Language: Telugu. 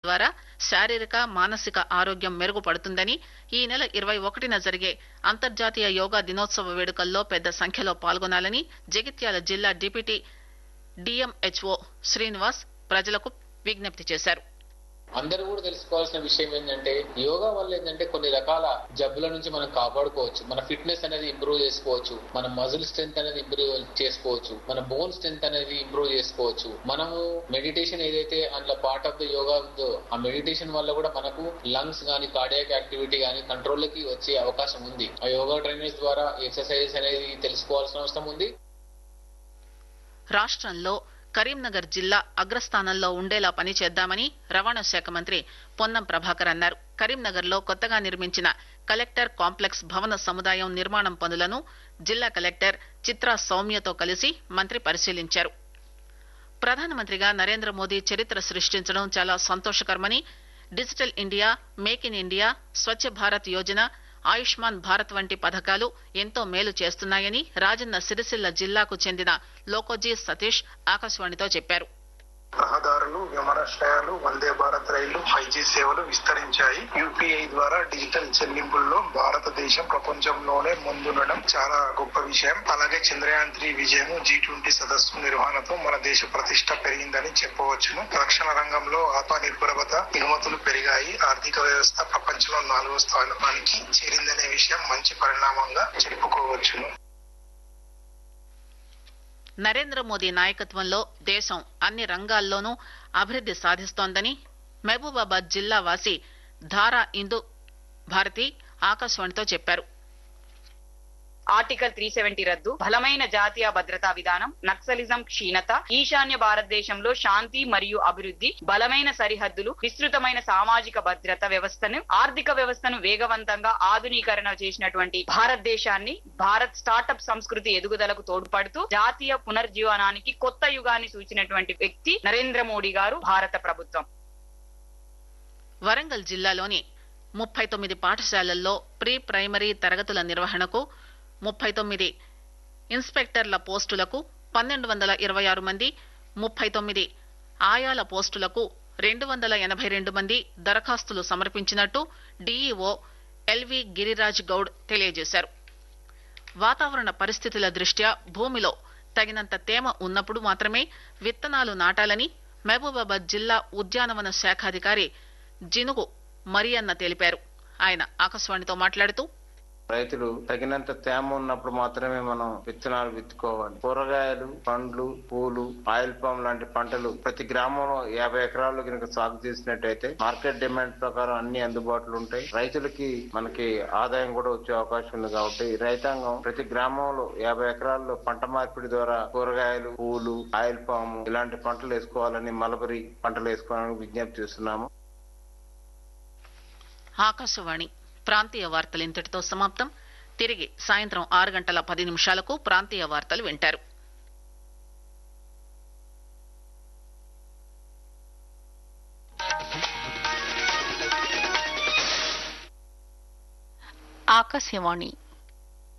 ద్వారా శారీరక మానసిక ఆరోగ్యం మెరుగుపడుతుందని ఈ నెల ఇరవై ఒకటిన జరిగే అంతర్జాతీయ యోగా దినోత్సవ వేడుకల్లో పెద్ద సంఖ్యలో పాల్గొనాలని జగిత్యాల జిల్లా డిప్యూటీ డిఎంహెచ్ఓ శ్రీనివాస్ ప్రజలకు విజ్ఞప్తి చేశారు అందరూ కూడా తెలుసుకోవాల్సిన విషయం ఏంటంటే యోగా వల్ల ఏంటంటే కొన్ని రకాల జబ్బుల నుంచి మనం కాపాడుకోవచ్చు మన ఫిట్నెస్ అనేది ఇంప్రూవ్ చేసుకోవచ్చు మన మజిల్ స్ట్రెంత్ అనేది ఇంప్రూవ్ చేసుకోవచ్చు మన బోన్ స్ట్రెంత్ అనేది ఇంప్రూవ్ చేసుకోవచ్చు మనము మెడిటేషన్ ఏదైతే అందులో పార్ట్ ఆఫ్ ద యోగా ఉందో ఆ మెడిటేషన్ వల్ల కూడా మనకు లంగ్స్ గానీ కార్డియాక్ యాక్టివిటీ గానీ కంట్రోల్లోకి వచ్చే అవకాశం ఉంది ఆ యోగా ట్రైనర్స్ ద్వారా ఎక్సర్సైజెస్ అనేది తెలుసుకోవాల్సిన అవసరం ఉంది రాష్ట్రంలో కరీంనగర్ జిల్లా అగ్రస్థానంలో ఉండేలా పనిచేద్దామని రవాణా శాఖ మంత్రి పొన్నం ప్రభాకర్ అన్నారు కరీంనగర్ లో కొత్తగా నిర్మించిన కలెక్టర్ కాంప్లెక్స్ భవన సముదాయం నిర్మాణం పనులను జిల్లా కలెక్టర్ చిత్రా సౌమ్యతో కలిసి మంత్రి పరిశీలించారు ప్రధానమంత్రిగా నరేంద్ర మోదీ చరిత్ర సృష్టించడం చాలా సంతోషకరమని digital India make in India Swachh Bharat Yojana Ayushman Bharat వంటి పథకాలు ఎంతో మేలు చేస్తున్నాయని రాజన్న సిరిసిల్ల జిల్లాకు చెందిన లోకోజీ సతీష్ ఆకాశవాణితో చెప్పారు రహదారులు విమానాశ్రయాలు వందే భారత్ రైళ్లు ఫైవ్ జీ సేవలు విస్తరించాయి యూపీఐ ద్వారా డిజిటల్ చెల్లింపుల్లో భారతదేశం ప్రపంచంలోనే ముందుండడం చాలా గొప్ప విషయం అలాగే చంద్రయాన్ త్రీ విజయం జీ ట్వంటీ సదస్సు నిర్వహణతో మన దేశ ప్రతిష్ట పెరిగిందని చెప్పవచ్చును రక్షణ రంగంలో ఆత్మనిర్భరత ఎగుమతులు పెరిగాయి ఆర్థిక వ్యవస్థ ప్రపంచంలో నాలుగో స్థానానికి చేరిందనే విషయం మంచి పరిణామంగా చెప్పుకోవచ్చును నరేంద్ర మోదీ నాయకత్వంలో దేశం అన్ని రంగాల్లోనూ అభివృద్ది సాధిస్తోందని మహబూబాబాద్ జిల్లా వాసి ధారా ఇందు భారతి ఆకాశవాణితో చెప్పారు ఆర్టికల్ త్రీ సెవెంటీ రద్దు బలమైన జాతీయ భద్రతా విధానం నక్సలిజం క్షీణత ఈశాన్య భారతదేశంలో శాంతి మరియు అభివృద్ధి బలమైన సరిహద్దులు విస్తృతమైన సామాజిక భద్రత వ్యవస్థను ఆర్థిక వ్యవస్థను వేగవంతంగా ఆధునీకరణ చేసినటువంటి భారతదేశాన్ని భారత్ స్టార్టప్ సంస్కృతి ఎదుగుదలకు తోడ్పడుతూ జాతీయ పునర్జీవనానికి కొత్త యుగాన్ని సూచినటువంటి వ్యక్తి నరేంద్ర మోడీ గారు భారత ప్రభుత్వం వరంగల్ జిల్లాలోని ముప్పై తొమ్మిది పాఠశాలల్లో ప్రీ ప్రైమరీ తరగతుల నిర్వహణకు ముప్పై తొమ్మిది ఇన్స్పెక్టర్ల పోస్టులకు పన్నెండు వందల ఇరవై ఆరు మంది ముప్పై తొమ్మిది ఆయాల పోస్టులకు రెండు వందల ఎనభై రెండు మంది దరఖాస్తులు సమర్పించినట్టు డీఈఓ ఎల్వి గిరిరాజ్ గౌడ్ తెలియజేశారు వాతావరణ పరిస్థితుల దృష్ట్యా భూమిలో తగినంత తేమ ఉన్నప్పుడు మాత్రమే విత్తనాలు నాటాలని మహబూబాబాద్ జిల్లా ఉద్యానవన శాఖాధికారి జినుగు మరియన్న తెలిపారు ఆయన ఆకాశవాణితో మాట్లాడుతూ రైతులు తగినంత తేమ ఉన్నప్పుడు మాత్రమే మనం విత్తనాలు విత్తుకోవాలి కూరగాయలు పండ్లు పూలు ఆయిల్ పామ్ లాంటి పంటలు ప్రతి గ్రామంలో యాభై ఎకరాల్లో కనుక సాగు చేసినట్టయితే మార్కెట్ డిమాండ్ ప్రకారం అన్ని అందుబాటులో ఉంటాయి రైతులకి మనకి ఆదాయం కూడా వచ్చే అవకాశం ఉంది కాబట్టి రైతాంగం ప్రతి గ్రామంలో యాభై ఎకరాల్లో పంట మార్పిడి ద్వారా కూరగాయలు పూలు ఆయిల్ పాము ఇలాంటి పంటలు వేసుకోవాలని మలబరి పంటలు వేసుకోవాలని విజ్ఞప్తి చేస్తున్నాము ఆకాశవాణి ప్రాంతీయ వార్తలు ఇంతటితో సమాప్తం తిరిగి సాయంత్రం ఆరు గంటల పది నిమిషాలకు ప్రాంతీయ వార్తలు వింటారు ఆకాశవాణి